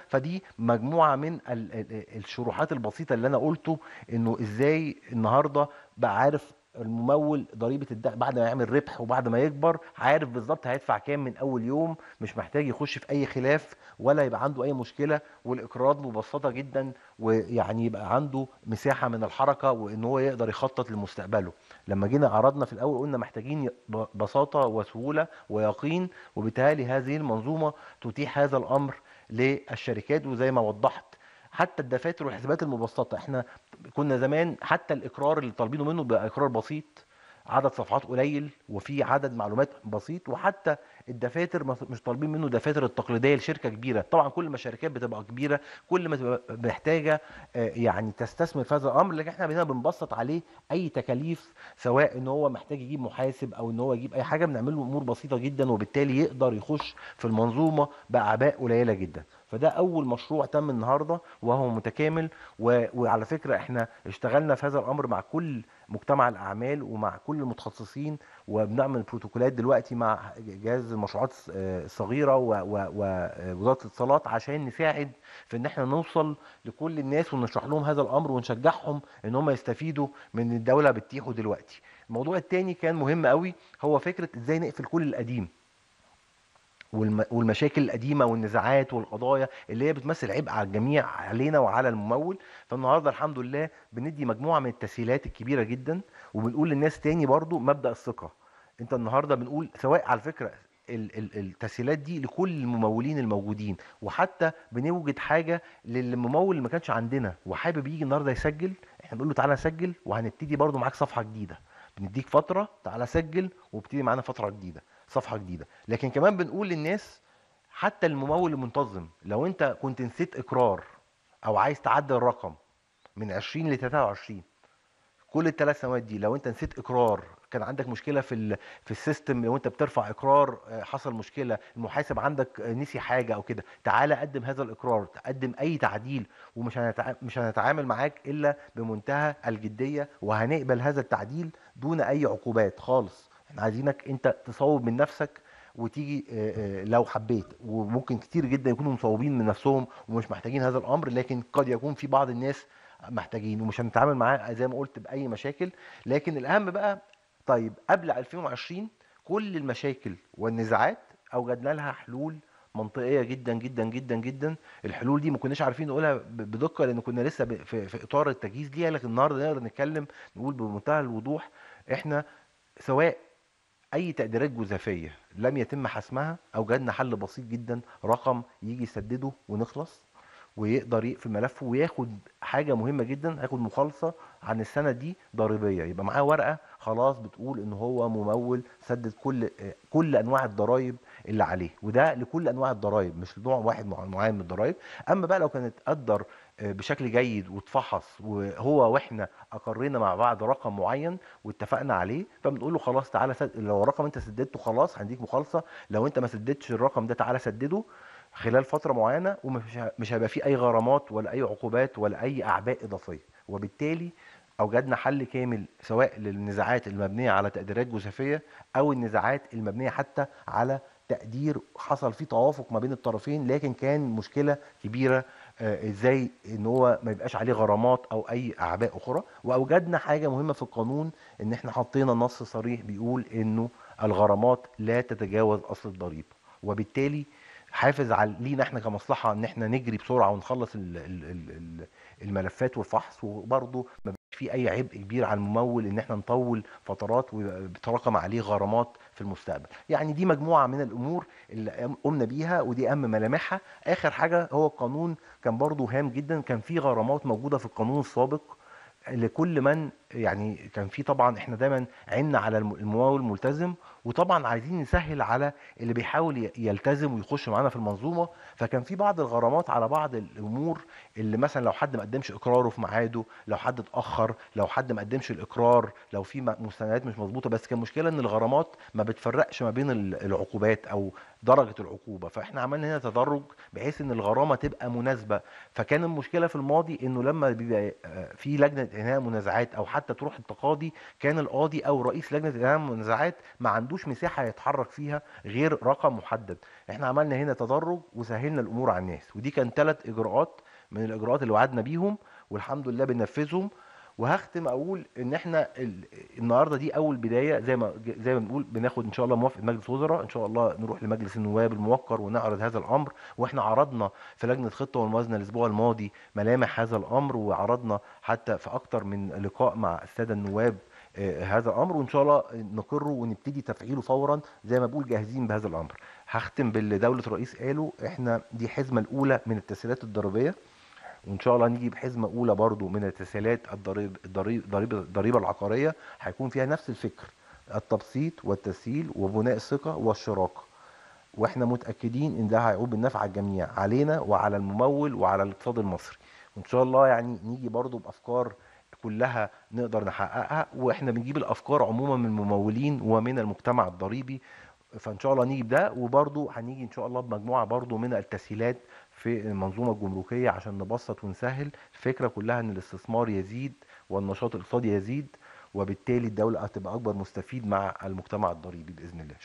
فدي مجموعه من الشروحات البسيطه اللي انا قلته انه ازاي النهارده بقى عارف الممول ضريبه الدخل بعد ما يعمل ربح وبعد ما يكبر عارف بالظبط هيدفع كام من اول يوم مش محتاج يخش في اي خلاف ولا يبقى عنده اي مشكله والاقراض مبسطه جدا ويعني يبقى عنده مساحه من الحركه وان هو يقدر يخطط لمستقبله لما جينا عرضنا في الاول قلنا محتاجين بساطه وسهوله ويقين وبالتالي هذه المنظومه تتيح هذا الامر للشركات وزي ما وضحت حتى الدفاتر والحسابات المبسطه احنا كنا زمان حتى الاقرار اللي طالبينه منه بقى اقرار بسيط عدد صفحات قليل وفي عدد معلومات بسيط وحتى الدفاتر مش طالبين منه دفاتر التقليديه لشركه كبيره طبعا كل ما الشركات بتبقى كبيره كل ما تبقى محتاجه يعني تستثمر في هذا الامر لكن احنا هنا بنبسط عليه اي تكاليف سواء ان هو محتاج يجيب محاسب او ان هو يجيب اي حاجه بنعمل له امور بسيطه جدا وبالتالي يقدر يخش في المنظومه باعباء قليله جدا فده اول مشروع تم النهارده وهو متكامل و... وعلى فكره احنا اشتغلنا في هذا الامر مع كل مجتمع الاعمال ومع كل المتخصصين وبنعمل بروتوكولات دلوقتي مع جهاز المشروعات الصغيره ووزاره الاتصالات عشان نساعد في ان احنا نوصل لكل الناس ونشرح لهم هذا الامر ونشجعهم ان هم يستفيدوا من الدوله بتتيحه دلوقتي. الموضوع الثاني كان مهم قوي هو فكره ازاي نقفل كل القديم. والمشاكل القديمه والنزاعات والقضايا اللي هي بتمثل عبء على الجميع علينا وعلى الممول فالنهارده الحمد لله بندي مجموعه من التسهيلات الكبيره جدا وبنقول للناس تاني برضو مبدا الثقه انت النهارده بنقول سواء على فكره التسهيلات دي لكل الممولين الموجودين وحتى بنوجد حاجه للممول اللي ما كانش عندنا وحابب يجي النهارده يسجل احنا بنقول له تعالى سجل وهنبتدي برضو معاك صفحه جديده بنديك فتره تعالى سجل وابتدي معانا فتره جديده صفحه جديده لكن كمان بنقول للناس حتى الممول المنتظم لو انت كنت نسيت اقرار او عايز تعدل الرقم من 20 ل 23 كل الثلاث سنوات دي لو انت نسيت اقرار كان عندك مشكله في في السيستم لو انت بترفع اقرار حصل مشكله المحاسب عندك نسي حاجه او كده تعالى قدم هذا الاقرار تقدم اي تعديل ومش هنتع... مش هنتعامل معاك الا بمنتهى الجديه وهنقبل هذا التعديل دون اي عقوبات خالص احنا عايزينك انت تصوب من نفسك وتيجي لو حبيت وممكن كتير جدا يكونوا مصوبين من نفسهم ومش محتاجين هذا الامر لكن قد يكون في بعض الناس محتاجين ومش هنتعامل معاه زي ما قلت باي مشاكل لكن الاهم بقى طيب قبل 2020 كل المشاكل والنزاعات اوجدنا لها حلول منطقيه جدا جدا جدا جدا الحلول دي ما كناش عارفين نقولها بدقه لان كنا لسه في, في اطار التجهيز ليها لكن النهارده نقدر نتكلم نقول بمنتهى الوضوح احنا سواء اي تقديرات جزافيه لم يتم حسمها اوجدنا حل بسيط جدا رقم يجي يسدده ونخلص ويقدر يقفل ملفه وياخد حاجه مهمه جدا هياخد مخالصه عن السنه دي ضريبيه يبقى معاه ورقه خلاص بتقول ان هو ممول سدد كل كل انواع الضرائب اللي عليه وده لكل انواع الضرائب مش لنوع واحد معين من الضرائب اما بقى لو كانت قدر بشكل جيد واتفحص وهو واحنا اقرينا مع بعض رقم معين واتفقنا عليه فبنقول له خلاص تعالى سد... لو الرقم انت سددته خلاص هنديك مخالصه لو انت ما سددتش الرقم ده تعالى سدده خلال فتره معينه ومش مش هيبقى فيه اي غرامات ولا اي عقوبات ولا اي اعباء اضافيه وبالتالي اوجدنا حل كامل سواء للنزاعات المبنيه على تقديرات جزافيه او النزاعات المبنيه حتى على تقدير حصل فيه توافق ما بين الطرفين لكن كان مشكله كبيره آه ازاي ان هو ما يبقاش عليه غرامات او اي اعباء اخرى واوجدنا حاجه مهمه في القانون ان احنا حطينا نص صريح بيقول انه الغرامات لا تتجاوز اصل الضريبه وبالتالي حافز على لينا احنا كمصلحه ان احنا نجري بسرعه ونخلص ال ال ال الملفات والفحص وبرضه ما في اي عبء كبير على الممول ان احنا نطول فترات وبيتراكم عليه غرامات في المستقبل يعني دي مجموعه من الامور اللي قمنا بيها ودي اهم ملامحها اخر حاجه هو القانون كان برضه هام جدا كان في غرامات موجوده في القانون السابق لكل من يعني كان في طبعا احنا دايما عنا على الممول الملتزم وطبعا عايزين نسهل على اللي بيحاول يلتزم ويخش معانا في المنظومه فكان في بعض الغرامات على بعض الامور اللي مثلا لو حد ما قدمش اقراره في ميعاده لو حد اتاخر لو حد ما قدمش الاقرار لو في مستندات مش مظبوطه بس كان مشكله ان الغرامات ما بتفرقش ما بين العقوبات او درجه العقوبه فاحنا عملنا هنا تدرج بحيث ان الغرامه تبقى مناسبه فكان المشكله في الماضي انه لما بيبقى في لجنه انهاء منازعات او حد حتى تروح التقاضي كان القاضي او رئيس لجنه الاداره والمنازعات ما عندوش مساحه يتحرك فيها غير رقم محدد احنا عملنا هنا تدرج وسهلنا الامور على الناس ودي كان ثلاث اجراءات من الاجراءات اللي وعدنا بيهم والحمد لله بننفذهم وهختم اقول ان احنا ال- النهارده دي اول بدايه زي ما زي ما بنقول بناخد ان شاء الله موافقه مجلس وزراء ان شاء الله نروح لمجلس النواب الموقر ونعرض هذا الامر واحنا عرضنا في لجنه الخطه والموازنه الاسبوع الماضي ملامح هذا الامر وعرضنا حتى في اكتر من لقاء مع الساده النواب آه، هذا الامر وان شاء الله نقره ونبتدي تفعيله فورا زي ما بقول جاهزين بهذا الامر هختم باللي دوله الرئيس قاله احنا دي الحزمه الاولى من التسهيلات الضريبيه وان شاء الله نيجي بحزمه اولى برضو من التسهيلات الضريب الضريب الضريبه الضريبه العقاريه هيكون فيها نفس الفكر التبسيط والتسهيل وبناء الثقه والشراكه واحنا متاكدين ان ده هيعود بالنفع على الجميع علينا وعلى الممول وعلى الاقتصاد المصري وان شاء الله يعني نيجي برضو بافكار كلها نقدر نحققها واحنا بنجيب الافكار عموما من الممولين ومن المجتمع الضريبي فان شاء الله نيجي بده وبرضو هنيجي ان شاء الله بمجموعه برضو من التسهيلات في المنظومه الجمركيه عشان نبسط ونسهل الفكره كلها ان الاستثمار يزيد والنشاط الاقتصادي يزيد وبالتالي الدوله هتبقى اكبر مستفيد مع المجتمع الضريبي باذن الله